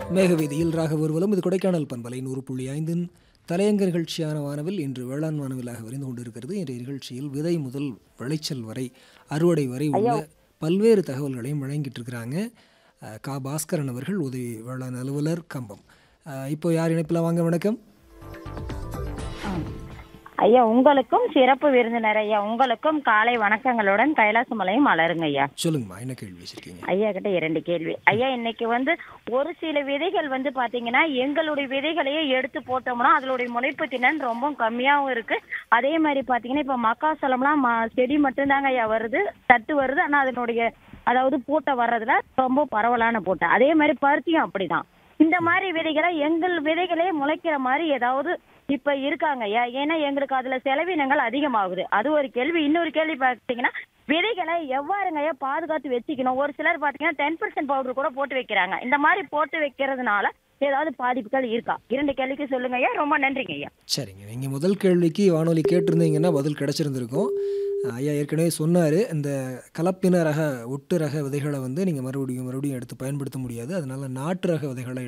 மேகவேதியில் ராக ஊர்வலம் இது கொடைக்கானல் பண்பலை நூறு புள்ளி ஐந்தின் தலையங்க நிகழ்ச்சியான வானவில் இன்று வேளாண் வானவிலாக விரிந்து கொண்டிருக்கிறது இன்றைய நிகழ்ச்சியில் விதை முதல் விளைச்சல் வரை அறுவடை வரை உள்ள பல்வேறு தகவல்களையும் வழங்கிட்டு இருக்கிறாங்க அஹ், கா பாஸ்கரன் அவர்கள் உதவி வேளாண் அலுவலர் கம்பம் அஹ், இப்போ யார் இணைப்பில் வாங்க வணக்கம் ஐயா உங்களுக்கும் சிறப்பு விருந்தினர் ஐயா உங்களுக்கும் காலை வணக்கங்களுடன் கைலாசமலையும் மலருங்க ஐயா சொல்லுங்கம்மா என்ன கேள்வி வச்சிருக்கீங்க ஐயா கிட்ட இரண்டு கேள்வி ஐயா இன்னைக்கு வந்து ஒரு சில விதைகள் வந்து பாத்தீங்கன்னா எங்களுடைய விதைகளையே எடுத்து போட்டோம்னா அதனுடைய முளைப்பு திறன் ரொம்ப கம்மியாவும் இருக்கு அதே மாதிரி பாத்தீங்கன்னா இப்ப மக்காசோளம்லாம் ம- செடி மட்டும்தாங்க ஐயா வருது தட்டு வருது ஆனா அதனுடைய அதாவது பூட்டை வர்றதுல ரொம்ப பரவலான பூட்டை அதே மாதிரி பருத்தியும் அப்படிதான் இந்த மாதிரி விதைகளை எங்கள் விதைகளே முளைக்கிற மாதிரி ஏதாவது இப்ப இருக்காங்க ஐயா ஏன்னா எங்களுக்கு அதுல செலவினங்கள் அதிகமாகுது அது ஒரு கேள்வி இன்னொரு கேள்வி பாத்தீங்கன்னா விதைகளை எவ்வாறுங்க ஐயா பாதுகாத்து வச்சுக்கணும் ஒரு சிலர் பாத்தீங்கன்னா டென் பர்சன்ட் பவுடர் கூட போட்டு வைக்கிறாங்க இந்த மாதிரி போட்டு வைக்கிறதுனால ஏதாவது பாதிப்புகள் இருக்கா இரண்டு கேள்விக்கு சொல்லுங்க ஐயா ரொம்ப நன்றிங்க ஐயா சரிங்க நீங்கள் முதல் கேள்விக்கு வானொலி கேட்டிருந்தீங்கன்னா பதில் கிடச்சிருந்துருக்கும் ஐயா ஏற்கனவே சொன்னார் இந்த கலப்பின ரக ஒட்டு ரக விதைகளை வந்து நீங்கள் மறுபடியும் மறுபடியும் எடுத்து பயன்படுத்த முடியாது அதனால நாட்டு ரக விதைகளை